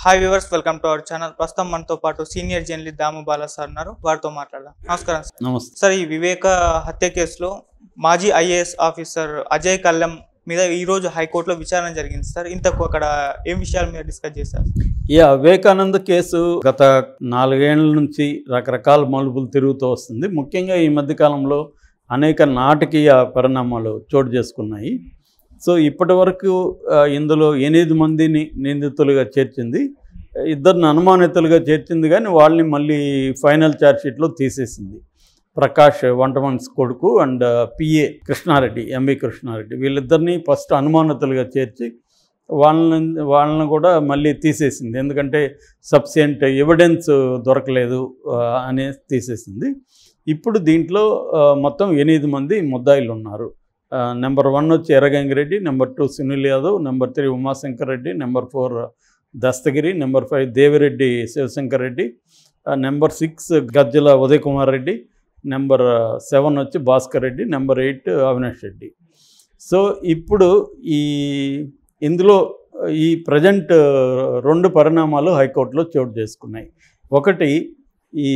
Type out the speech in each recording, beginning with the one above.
hi viewers welcome to our channel ప్రస్తుతం మనతో పాటు senior journalist Damu Bala sir ఉన్నారు వారితో మాట్లాడదాం నమస్కారం సార్ నమస్తే సార్ ఈ వివేక హత్య కేసులో మాజీ ఐఏఎస్ ఆఫీసర్ అజయ్ కల్లం మీద ఈ రోజు హైకోర్టులో విచారణ జరిగింది సార్ ఇంతకు అక్కడ ఏం విషయాల మీద డిస్కస్ చేశారు ఈ వివేకానంద కేసు గత నాలుగేళ్ల నుంచి రకరకాల మలుపులు తిరుగుతూ వస్తుంది ముఖ్యంగా ఈ మధ్య కాలంలో అనేక నాటకీయ పరిణామాలు చోటు చేసుకున్నాయి సో ఇప్పటి వరకు ఆ, ఇందులో ఎనిమిది మందిని నిందితులుగా చేర్చింది ఇద్దరిని అనుమానితులుగా చేర్చింది కానీ వాళ్ళని మళ్ళీ ఫైనల్ ఛార్జ్షీట్లో తీసేసింది ప్రకాష్ వంటమన్స్ కొడుకు and P A Krishna Reddy M V Krishna Reddy వీళ్ళిద్దరిని ఫస్ట్ అనుమానితులుగా చేర్చి వాళ్ళని వాళ్ళని కూడా మళ్ళీ తీసేసింది ఎందుకంటే సబ్సిడెంట్ ఎవిడెన్స్ దొరకలేదు ఆ, అని తీసేసింది ఇప్పుడు దీంట్లో ఆ, మొత్తం ఎనిమిది మంది ముద్దాయిలు ఉన్నారు ఆ, నెంబర్ వన్ వచ్చి Erra Gangi Reddy number two Sunil Yadav number three Uma Shankar Reddy number four Dastagiri number five Devireddy Shiva Shankar Reddy ఆ, number six Gajjala Uday Kumar Reddy number seven వచ్చి Bhaskar Reddy number eight Avinash Reddy so ఇప్పుడు ఈ ఇందులో ఈ ప్రజెంట్ రెండు పరిణామాలు హైకోర్టులో చోటు చేసుకున్నాయి ఒకటి ఈ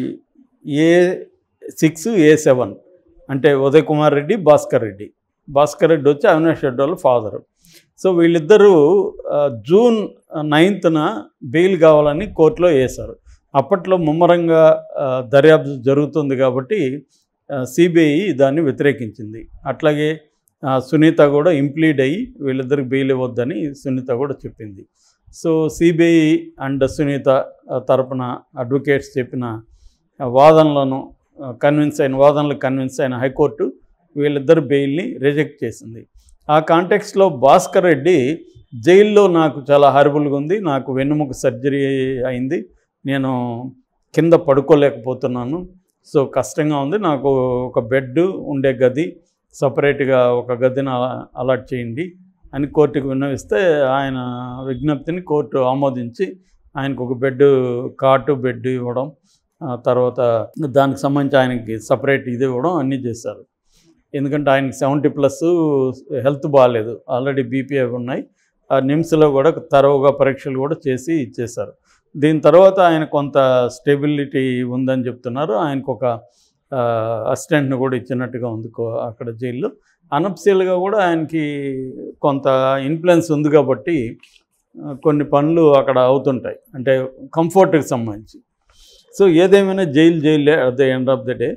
ఏ సిక్స్ ఏ సెవెన్ అంటే ఉదయ్ కుమార్ రెడ్డి భాస్కర్ రెడ్డి భాస్కర్ రెడ్డి వచ్చి అవినాష్ రెడ్డి వాళ్ళ ఫాదరు సో వీళ్ళిద్దరూ ఆ, జూన్ నైన్త్న బెయిల్ కావాలని కోర్టులో వేశారు అప్పట్లో ముమ్మరంగా ఆ, దర్యాప్తు జరుగుతుంది కాబట్టి సిబిఐ దాన్ని వ్యతిరేకించింది అట్లాగే ఆ, సునీత కూడా ఇంప్లీడ్ అయ్యి వీళ్ళిద్దరికి బెయిల్ ఇవ్వద్దని సునీత కూడా చెప్పింది సో సిబిఐ అండ్ సునీత ఆ, తరపున అడ్వకేట్స్ చెప్పిన ఆ, వాదనలను కన్విన్స్ అయిన వాదనలకు కన్విన్స్ అయిన హైకోర్టు వీళ్ళిద్దరు బెయిల్ని రిజెక్ట్ చేసింది ఆ కాంటెక్స్లో భాస్కర్ రెడ్డి జైల్లో నాకు చాలా హారబుల్గా ఉంది నాకు వెన్నుముక సర్జరీ అయింది నేను కింద పడుకోలేకపోతున్నాను సో కష్టంగా ఉంది నాకు ఒక బెడ్ ఉండే గది సపరేట్గా ఒక గదిని అలా- అలాట్ చేయండి అని కోర్టుకు విన్నవిస్తే ఆయన విజ్ఞప్తిని కోర్టు ఆమోదించి ఆయనకు ఒక బెడ్ కాటు బెడ్ ఇవ్వడం ఆ తర్వాత దానికి సంబంధించి ఆయనకి సపరేట్ ఇది ఇవ్వడం అన్నీ చేశారు ఎందుకంటే ఆయనకి సెవెంటీ ప్లస్ హెల్త్ బాగాలేదు ఆల్రెడీ బీపీ అవి ఉన్నాయి ఆ నిమ్స్లో కూడా తరవుగా పరీక్షలు కూడా చేసి ఇచ్చేశారు దీని తర్వాత ఆయన కొంత స్టెబిలిటీ ఉందని చెప్తున్నారు ఆయనకు ఒక అసిస్టెంట్ని కూడా ఇచ్చినట్టుగా ఉంది కో- అక్కడ జైల్లో అనఫ్సియల్గా కూడా ఆయనకి కొంత ఇన్ఫ్లుయెన్స్ ఉంది కాబట్టి ఆ, కొన్ని పనులు అక్కడ అవుతుంటాయి అంటే కంఫర్ట్కి సంబంధించి సో ఏదేమైనా జైలు జైలే at the end of the day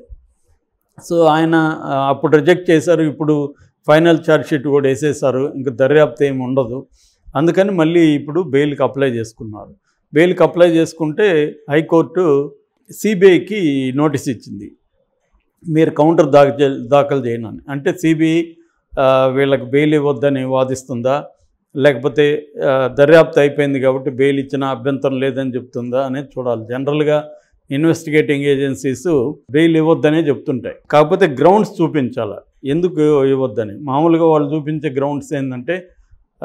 so ఆయన ఆ, అప్పుడు రిజెక్ట్ చేశారు ఇప్పుడు ఫైనల్ ఛార్జ్ షీట్ కూడా వేసేసారు ఇంకా దర్యాప్తు ఏమి ఉండదు అందుకని మళ్ళీ ఇప్పుడు బెయిల్కి అప్లై చేసుకున్నారు బెయిల్కి అప్లై చేసుకుంటే హైకోర్టు సిబిఐకి నోటీస్ ఇచ్చింది మీరు కౌంటర్ దాఖలు దాఖలు చేయను అని అంటే సిబిఐ వీళ్ళకి బెయిల్ ఇవ్వద్దని వాదిస్తుందా లేకపోతే ఆ, దర్యాప్తు అయిపోయింది కాబట్టి బెయిల్ ఇచ్చిన అభ్యంతరం లేదని చెప్తుందా అనేది చూడాలి జనరల్గా ఇన్వెస్టిగేటింగ్ ఏజెన్సీస్ బెయిల్ ఇవ్వద్దనే చెప్తుంటాయి కాకపోతే గ్రౌండ్స్ చూపించాలి ఎందుకు ఇవ్వద్దని మామూలుగా వాళ్ళు చూపించే గ్రౌండ్స్ ఏంటంటే ఆ,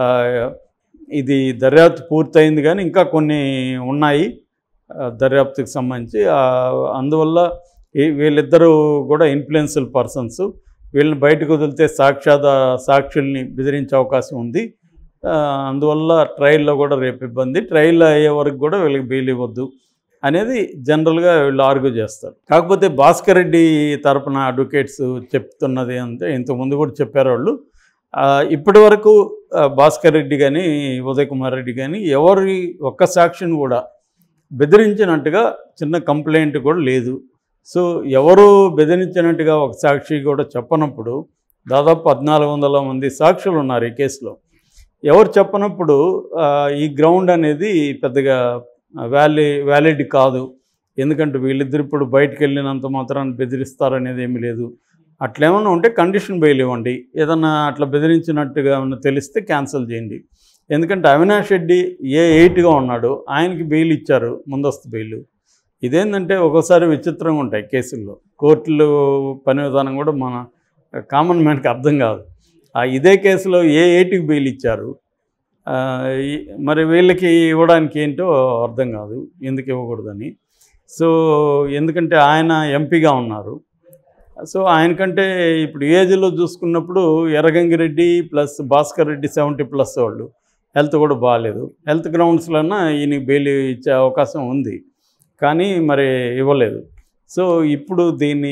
ఇది దర్యాప్తు పూర్తయింది కానీ ఇంకా కొన్ని ఉన్నాయి ఆ, దర్యాప్తుకి సంబంధించి ఆ, అందువల్ల ఈ- వీళ్ళిద్దరూ కూడా ఇన్ఫ్లుయెన్షియల్ పర్సన్స్ వీళ్ళని బయటకు వదిలితే సాక్షాత్ సాక్షుల్ని బెదిరించే అవకాశం ఉంది ఆ, అందువల్ల ట్రయల్లో కూడా రేపు ఇబ్బంది ట్రయల్ అయ్యే వరకు కూడా వీళ్ళకి బెయిల్ ఇవ్వద్దు అనేది జనరల్గా వీళ్ళు ఆర్గ్యూ చేస్తారు కాకపోతే భాస్కర్ రెడ్డి తరపున అడ్వకేట్స్ చెప్తున్నది అంటే ఇంతకుముందు కూడా చెప్పారు వాళ్ళు ఆ, ఇప్పటి వరకు ఆ, భాస్కర్ రెడ్డి కానీ ఉదయ్ కుమార్ రెడ్డి కానీ ఎవరి ఒక్క సాక్షిని కూడా బెదిరించినట్టుగా చిన్న కంప్లైంట్ కూడా లేదు సో ఎవరు బెదిరించినట్టుగా ఒక సాక్షి కూడా చెప్పనప్పుడు దాదాపు పద్నాలుగు వందల మంది సాక్షులు ఉన్నారు ఈ కేసులో ఎవరు చెప్పనప్పుడు ఆ, ఈ గ్రౌండ్ అనేది పెద్దగా వ్యాలీ వ్యాలిడ్ కాదు ఎందుకంటే వీళ్ళిద్దరు ఇప్పుడు బయటకు వెళ్ళినంత మాత్రాన్ని బెదిరిస్తారనేది ఏమీ లేదు అట్లేమన్నా ఉంటే కండిషన్ బెయిల్ ఇవ్వండి ఏదన్నా అట్లా బెదిరించినట్టుగా ఏమన్నా తెలిస్తే క్యాన్సిల్ చేయండి ఎందుకంటే అవినాష్ రెడ్డి ఏ ఎయిట్గా ఉన్నాడు ఆయనకి బెయిల్ ఇచ్చారు ముందస్తు బెయిల్ ఇదేంటంటే ఒక్కోసారి విచిత్రంగా ఉంటాయి కేసుల్లో కోర్టులు పని విధానం కూడా మన కామన్ మ్యాన్కి అర్థం కాదు ఆ ఇదే కేసులో ఏ ఎయిట్కి బెయిల్ ఇచ్చారు ఆ, ఈ- మరి వీళ్ళకి ఇవ్వడానికి ఏంటో అర్థం కాదు ఎందుకు ఇవ్వకూడదని సో ఎందుకంటే ఆయన ఎంపీగా ఉన్నారు సో ఆయనకంటే ఇప్పుడు ఏజ్లో చూసుకున్నప్పుడు Erra Gangi Reddy plus Bhaskar Reddy seventy plus వాళ్ళు హెల్త్ కూడా బాగాలేదు హెల్త్ గ్రౌండ్స్లోనా ఈయనకి బెయిల్ ఇచ్చే అవకాశం ఉంది కానీ మరి ఇవ్వలేదు సో ఇప్పుడు దీన్ని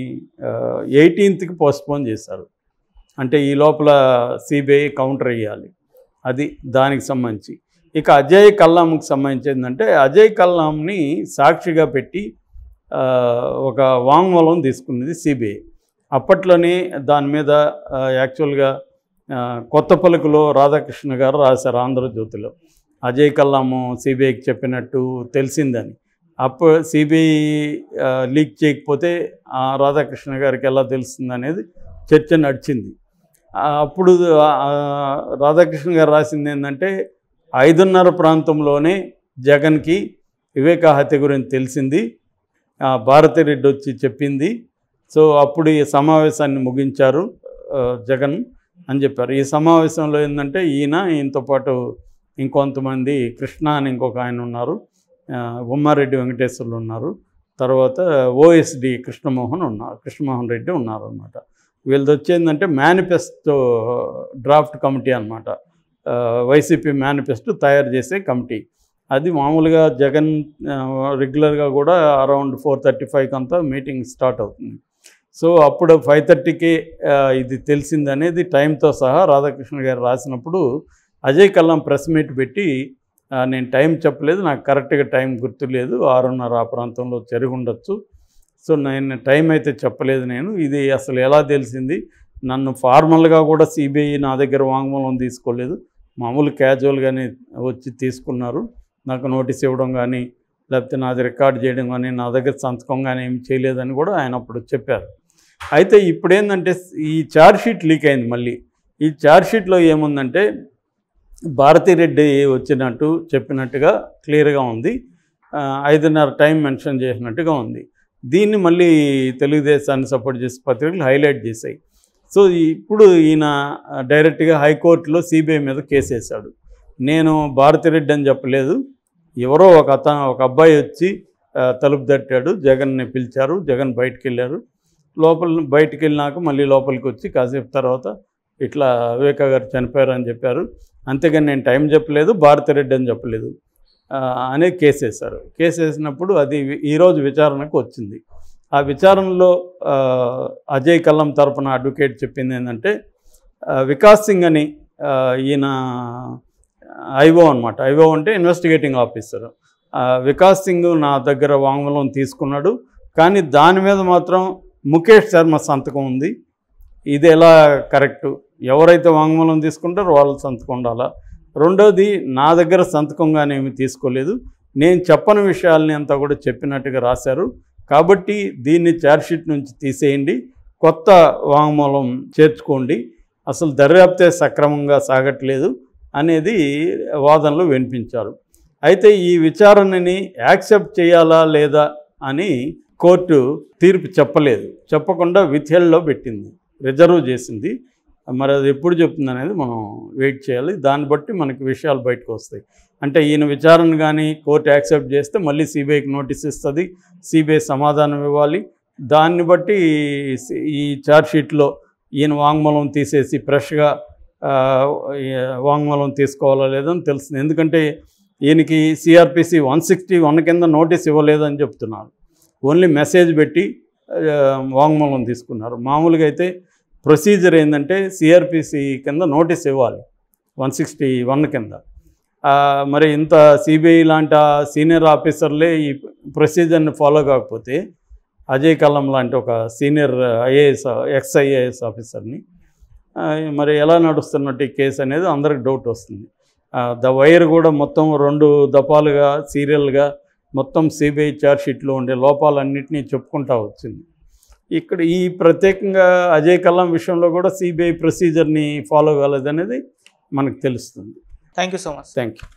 ఎయిటీన్త్కి పోస్ట్పోన్ చేశారు అంటే ఈ లోపల సిబిఐ కౌంటర్ వేయాలి అది దానికి సంబంధించి ఇక అజయ్ కల్లాంకి సంబంధించి ఏంటంటే అజయ్ కల్లాంని సాక్షిగా పెట్టి ఆ, ఒక వాంగ్మూలం తీసుకున్నది సిబిఐ అప్పట్లోనే దాని మీద ఆ, యాక్చువల్గా ఆ, కొత్త పలుకులో రాధాకృష్ణ గారు రాశారు ఆంధ్రజ్యోతిలో అజయ్ కల్లాము సిబిఐకి చెప్పినట్టు తెలిసిందని అప్పుడు సిబిఐ లీక్ చేయకపోతే ఆ రాధాకృష్ణ గారికి ఎలా తెలుస్తుంది అనేది చర్చ నడిచింది ఆ, అప్పుడు ఆ, రాధాకృష్ణ గారు రాసింది ఏంటంటే ఐదున్నర ప్రాంతంలోనే జగన్కి వివేక హత్య గురించి తెలిసింది ఆ, భారతిరెడ్డి వచ్చి చెప్పింది సో అప్పుడు ఈ సమావేశాన్ని ముగించారు ఆ, జగన్ అని చెప్పారు ఈ సమావేశంలో ఏంటంటే ఈయన ఈయనతో పాటు ఇంకొంతమంది కృష్ణ అని ఇంకొక ఆయన ఉన్నారు ఆ, ఉమ్మారెడ్డి వెంకటేశ్వర్లు ఉన్నారు తర్వాత ఓఎస్డి కృష్ణమోహన్ ఉన్నారు కృష్ణమోహన్ రెడ్డి ఉన్నారు అనమాట వీళ్ళది వచ్చేందంటే మేనిఫెస్టో డ్రాఫ్ట్ కమిటీ అనమాట వైసీపీ మేనిఫెస్టో తయారు చేసే కమిటీ అది మామూలుగా జగన్ రెగ్యులర్గా కూడా అరౌండ్ ఫోర్ థర్టీ ఫైవ్కి అంతా మీటింగ్ స్టార్ట్ అవుతుంది సో అప్పుడు ఫైవ్ థర్టీకి ఇది తెలిసింది అనేది టైంతో సహా రాధాకృష్ణ గారు రాసినప్పుడు అజయ్ కల్లాం ప్రెస్ మీట్ పెట్టి ఆ, నేను టైం చెప్పలేదు నాకు కరెక్ట్గా టైం గుర్తులేదు ఆరున్నర ఆ ప్రాంతంలో జరిగి ఉండొచ్చు సో నేను టైం అయితే చెప్పలేదు నేను ఇది అసలు ఎలా తెలిసింది నన్ను ఫార్మల్గా కూడా సిబిఐ నా దగ్గర వాంగ్మూలం తీసుకోలేదు మామూలు క్యాజువల్గానే వచ్చి తీసుకున్నారు నాకు నోటీస్ ఇవ్వడం కానీ లేకపోతే నాది రికార్డ్ చేయడం కానీ నా దగ్గర సంతకం కానీ ఏం చేయలేదని కూడా ఆయన అప్పుడు చెప్పారు అయితే ఇప్పుడు ఏంటంటే ఈ ఛార్జ్ షీట్ లీక్ అయింది మళ్ళీ ఈ ఛార్జ్ షీట్లో ఏముందంటే భారతిరెడ్డి వచ్చినట్టు చెప్పినట్టుగా క్లియర్గా ఉంది ఆ, ఐదున్నర టైం మెన్షన్ చేసినట్టుగా ఉంది దీన్ని మళ్ళీ తెలుగుదేశాన్ని సపోర్ట్ చేసే పత్రికలు హైలైట్ చేశాయి సో ఇప్పుడు ఈయన డైరెక్ట్గా హైకోర్టులో సిబిఐ మీద కేసు వేశాడు నేను భారతిరెడ్డి అని చెప్పలేదు ఎవరో ఒక అతను ఒక అబ్బాయి వచ్చి ఆ, తలుపు తట్టాడు జగన్ని పిలిచారు జగన్ బయటికి వెళ్ళారు లోపల బయటికి వెళ్ళినాక మళ్ళీ లోపలికి వచ్చి కాసేపు తర్వాత ఇట్లా వివేక గారు చనిపోయారు అని చెప్పారు అంతేగాని నేను టైం చెప్పలేదు భారతిరెడ్డి అని చెప్పలేదు ఆ, అనే కేసు వేశారు కేసు వేసినప్పుడు అది ఈరోజు విచారణకు వచ్చింది ఆ విచారణలో ఆ, అజయ్ కల్లం తరపున అడ్వకేట్ చెప్పింది ఏంటంటే ఆ, వికాస్ సింగ్ అని ఆ, ఈయన ఐఓ అనమాట ఐఓ అంటే ఇన్వెస్టిగేటింగ్ ఆఫీసర్ ఆ, వికాస్ సింగ్ నా దగ్గర వాంగ్మూలం తీసుకున్నాడు కానీ దాని మీద మాత్రం ముఖేష్ శర్మ సంతకం ఉంది ఇది ఎలా కరెక్టు ఎవరైతే వాంగ్మూలం తీసుకుంటారో వాళ్ళ సంతకం ఉండాలా రెండోది నా దగ్గర సంతకంగానే ఏమి తీసుకోలేదు నేను చెప్పని విషయాల్ని అంతా కూడా చెప్పినట్టుగా రాశారు కాబట్టి దీన్ని ఛార్జ్షీట్ నుంచి తీసేయండి కొత్త వాంగ్మూలం చేర్చుకోండి అసలు దర్యాప్తే సక్రమంగా సాగట్లేదు అనేది వాదనలు వినిపించారు అయితే ఈ విచారణని యాక్సెప్ట్ చేయాలా లేదా అని కోర్టు తీర్పు చెప్పలేదు చెప్పకుండా విత్హెల్డ్లో పెట్టింది రిజర్వ్ చేసింది మరి అది ఎప్పుడు చెప్తుంది అనేది మనం వెయిట్ చేయాలి దాన్ని బట్టి మనకి విషయాలు బయటకు వస్తాయి అంటే ఈయన విచారణ కానీ కోర్టు యాక్సెప్ట్ చేస్తే మళ్ళీ సిబిఐకి నోటీస్ ఇస్తుంది సిబిఐ సమాధానం ఇవ్వాలి దాన్ని బట్టి ఈ ఛార్జ్షీట్లో ఈయన వాంగ్మూలం తీసేసి ఫ్రెష్గా ఆ, ఈ వాంగ్మూలం తీసుకోవాలా లేదని తెలుస్తుంది ఎందుకంటే ఈయనకి సిఆర్పిసి వన్ సిక్స్టీ వన్ కింద నోటీస్ ఇవ్వలేదని చెప్తున్నారు ఓన్లీ మెసేజ్ పెట్టి ఆ, వాంగ్మూలం తీసుకున్నారు మామూలుగా అయితే ప్రొసీజర్ ఏంటంటే సిఆర్పిసి కింద నోటీస్ ఇవ్వాలి వన్ సిక్స్టీ వన్ కింద ఆ, మరి ఇంత సిబిఐ లాంటి ఆ సీనియర్ ఆఫీసర్లే ఈ ప్రొసీజర్ని ఫాలో కాకపోతే అజయ్ కల్లం లాంటి ఒక సీనియర్ ఐఏఎస్ ఎక్స్ ఐఏఎస్ ఆఫీసర్ని ఆ, మరి ఎలా నడుస్తున్నట్టు ఈ కేసు అనేది అందరికి డౌట్ వస్తుంది ఆ, ద వైర్ కూడా మొత్తం రెండు దఫాలుగా సీరియల్గా మొత్తం సిబిఐ ఛార్జ్షీట్లో ఉండే లోపాలన్నింటినీ చెప్పుకుంటా వచ్చింది ఇక్కడ ఈ ప్రత్యేకంగా అజయ్ కల్లం విషయంలో కూడా సిబిఐ ప్రొసీజర్ని ఫాలో కాలేదనేది మనకు తెలుస్తుంది thank you so much thank you